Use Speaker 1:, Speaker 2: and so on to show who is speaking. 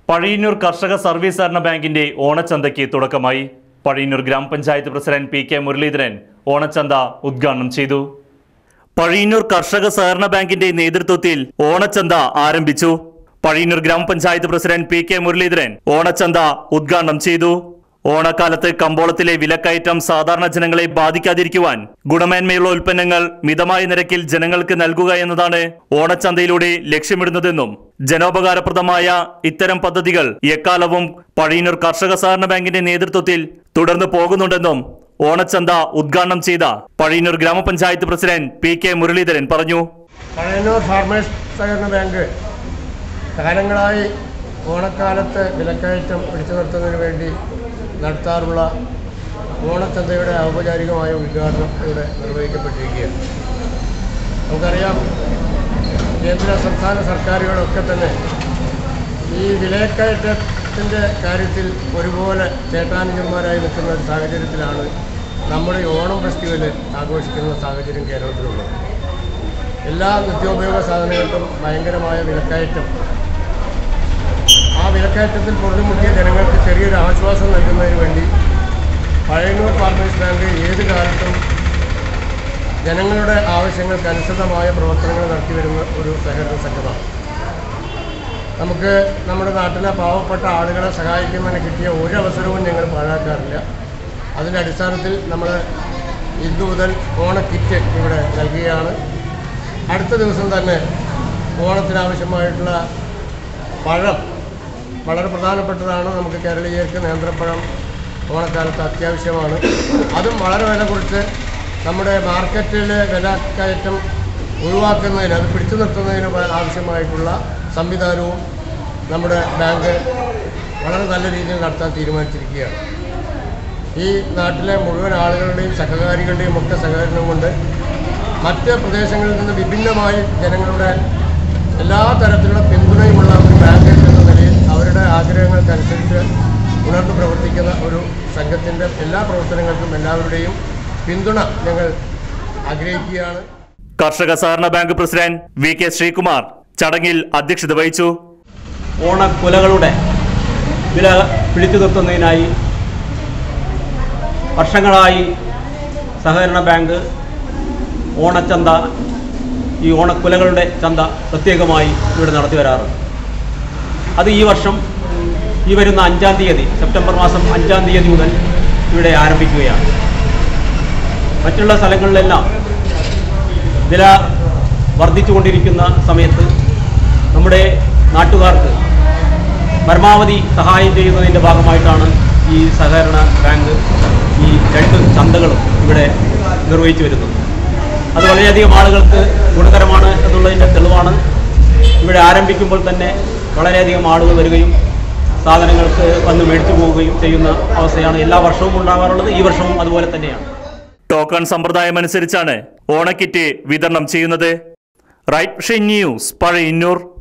Speaker 1: പഴയന്നൂർ കർഷക സർവീസ് സഹകരണ ബാങ്കിന്റെ ഓണച്ചന്തയ്ക്ക് തുടക്കമായി പഴയന്നൂർ ഗ്രാമപഞ്ചായത്ത് പ്രസിഡന്റ് പി കെ മുരളീധരൻ ഓണച്ചന്ത ഉദ്ഘാടനം ചെയ്തു പഴയന്നൂർ കർഷക സഹകരണ ബാങ്കിന്റെ നേതൃത്വത്തിൽ ഓണച്ചന്ത ആരംഭിച്ചു പഴയന്നൂർ ഗ്രാമപഞ്ചായത്ത് പ്രസിഡന്റ് പി കെ മുരളീധരൻ ഓണച്ചന്ത ഉദ്ഘാടനം ചെയ്തു ഓണക്കാലത്ത് കമ്പോളത്തിലെ വിലക്കയറ്റം സാധാരണ ജനങ്ങളെ ബാധിക്കാതിരിക്കുവാൻ ഗുണമേന്മയുള്ള ഉൽപ്പന്നങ്ങൾ മിതമായ നിരക്കിൽ ജനങ്ങൾക്ക് നൽകുക എന്നതാണ് ഓണച്ചന്തയിലൂടെ ലക്ഷ്യമിടുന്നതെന്നും ജനോപകാരപ്രദമായ ഇത്തരം പദ്ധതികൾ എക്കാലവും പഴയന്നൂർ കർഷക സഹകരണ ബാങ്കിന്റെ നേതൃത്വത്തിൽ തുടർന്ന് പോകുന്നുണ്ടെന്നും ഓണച്ചന്ത ഉദ്ഘാടനം ചെയ്ത പഴയന്നൂർ ഗ്രാമപഞ്ചായത്ത് പ്രസിഡന്റ് പി കെ മുരളീധരൻ പറഞ്ഞു
Speaker 2: പഴയന്നൂർ ഫാർമേഴ്സ് സഹകരണ ബാങ്ക് കാലങ്ങളായി ഓണക്കാലത്ത് വിലക്കയറ്റം പിടിച്ചു നിർത്തുന്നതിന് വേണ്ടി നടത്താറുള്ള ഓണച്ചന്തയുടെ ഔപചാരികമായ ഉദ്ഘാടനം ഇവിടെ നിർവഹിക്കപ്പെട്ടിരിക്കുകയാണ് നമുക്കറിയാം കേന്ദ്ര സംസ്ഥാന സർക്കാരുകളൊക്കെ തന്നെ ഈ വിലക്കയറ്റത്തിൻ്റെ കാര്യത്തിൽ ഒരുപോലെ ചേട്ടാനുജന്മാരായി നിൽക്കുന്ന ഒരു സാഹചര്യത്തിലാണ് നമ്മുടെ ഈ ഓണം ഫെസ്റ്റിവൽ ആഘോഷിക്കുന്ന സാഹചര്യം കേരളത്തിലുള്ളത് എല്ലാ നിത്യോപയോഗ സാധനങ്ങൾക്കും ഭയങ്കരമായ വിലക്കയറ്റം ആ വിലക്കയറ്റത്തിൽ പൊറുതിമുട്ടിയ ജനങ്ങൾക്ക് ചെറിയൊരു ആശ്വാസം നൽകുന്നതിന് വേണ്ടി പഴയന്നൂർ ഫാർമേഴ്സ് ബാങ്ക് ഏത് കാലത്തും ജനങ്ങളുടെ ആവശ്യങ്ങൾക്ക് അനുസൃതമായ പ്രവർത്തനങ്ങൾ നടത്തി വരുന്ന ഒരു സഹകരണ സംഘമാണ് നമുക്ക് നമ്മുടെ നാട്ടിലെ പാവപ്പെട്ട ആളുകളെ സഹായിക്കുന്നതിന് കിട്ടിയ ഒരു അവസരവും ഞങ്ങൾ പാഴാക്കാറില്ല അതിൻ്റെ അടിസ്ഥാനത്തിൽ നമ്മൾ ഇന്നു മുതൽ ഓണ കിറ്റ് ഇവിടെ നൽകുകയാണ് അടുത്ത ദിവസം തന്നെ ഓണത്തിനാവശ്യമായിട്ടുള്ള പഴം വളരെ പ്രധാനപ്പെട്ടതാണ് നമുക്ക് കേരളീയർക്ക് നേന്ത്രപ്പഴം ഓണക്കാലത്ത് അത്യാവശ്യമാണ് അതും വളരെ വില കൊടുത്ത് നമ്മുടെ മാർക്കറ്റിലെ വില കയറ്റം ഒഴിവാക്കുന്നതിന് അത് പിടിച്ചു നിർത്തുന്നതിന് പ- ആവശ്യമായിട്ടുള്ള സംവിധാനവും നമ്മുടെ ബാങ്ക് വളരെ നല്ല രീതിയിൽ നടത്താൻ തീരുമാനിച്ചിരിക്കുകയാണ് ഈ നാട്ടിലെ മുഴുവൻ ആളുകളുടെയും സഹകാരികളുടെയും ഒക്കെ സഹകരണം കൊണ്ട് മറ്റ് പ്രദേശങ്ങളിൽ നിന്ന് വിഭിന്നമായി ജനങ്ങളുടെ എല്ലാ തരത്തിലുള്ള പിന്തുണയുമുള്ള ഒരു ബാങ്ക് എന്ന നിലയിൽ അവരുടെ ആഗ്രഹങ്ങൾക്കനുസരിച്ച് ഉണർന്നു പ്രവർത്തിക്കുന്ന ഒരു സംഘത്തിൻ്റെ എല്ലാ പ്രവർത്തനങ്ങൾക്കും എല്ലാവരുടെയും പിന്തുണ ഞങ്ങൾ ആഗ്രഹിക്കുകയാണ്
Speaker 1: കർഷക സഹകരണ bank president V K Sreekumar ചടങ്ങിൽ അധ്യക്ഷത വഹിച്ചു
Speaker 3: ഓണക്കുലകളുടെ വില പിടിച്ചു നിർത്തുന്നതിനായി വർഷങ്ങളായി സഹകരണ ബാങ്ക് ഓണച്ചന്ത ഈ ഓണക്കുലകളുടെ ചന്ത പ്രത്യേകമായി ഇവിടെ നടത്തി വരാറുണ്ട് അത് ഈ വർഷം ഈ വരുന്ന അഞ്ചാം തീയതി സെപ്റ്റംബർ മാസം അഞ്ചാം തീയതി മുതൽ ഇവിടെ ആരംഭിക്കുകയാണ് മറ്റുള്ള സ്ഥലങ്ങളിലെല്ലാം വില വർദ്ധിച്ചുകൊണ്ടിരിക്കുന്ന സമയത്ത് നമ്മുടെ നാട്ടുകാർക്ക് പരമാവധി സഹായം ചെയ്യുന്നതിൻ്റെ ഭാഗമായിട്ടാണ് ഈ സഹകരണ ബാങ്ക് ഈ രണ്ട് ചന്തകളും ഇവിടെ നിർവഹിച്ചു വരുന്നത് അത് വളരെയധികം ആളുകൾക്ക് ഗുണകരമാണ് എന്നുള്ളതിൻ്റെ തെളിവാണ് ഇവിടെ ആരംഭിക്കുമ്പോൾ തന്നെ വളരെയധികം ആളുകൾ വരികയും സാധനങ്ങൾക്ക് വന്ന് മേടിച്ചു പോവുകയും ചെയ്യുന്ന അവസ്ഥയാണ് എല്ലാ വർഷവും ഉണ്ടാകാറുള്ളത് ഈ വർഷവും അതുപോലെ തന്നെയാണ്
Speaker 1: ടോക്കൺ സമ്പ്രദായം അനുസരിച്ചാണ് ഓണക്കിറ്റ് വിതരണം ചെയ്യുന്നത് റൈറ്റ് ന്യൂസ് പഴയന്നൂർ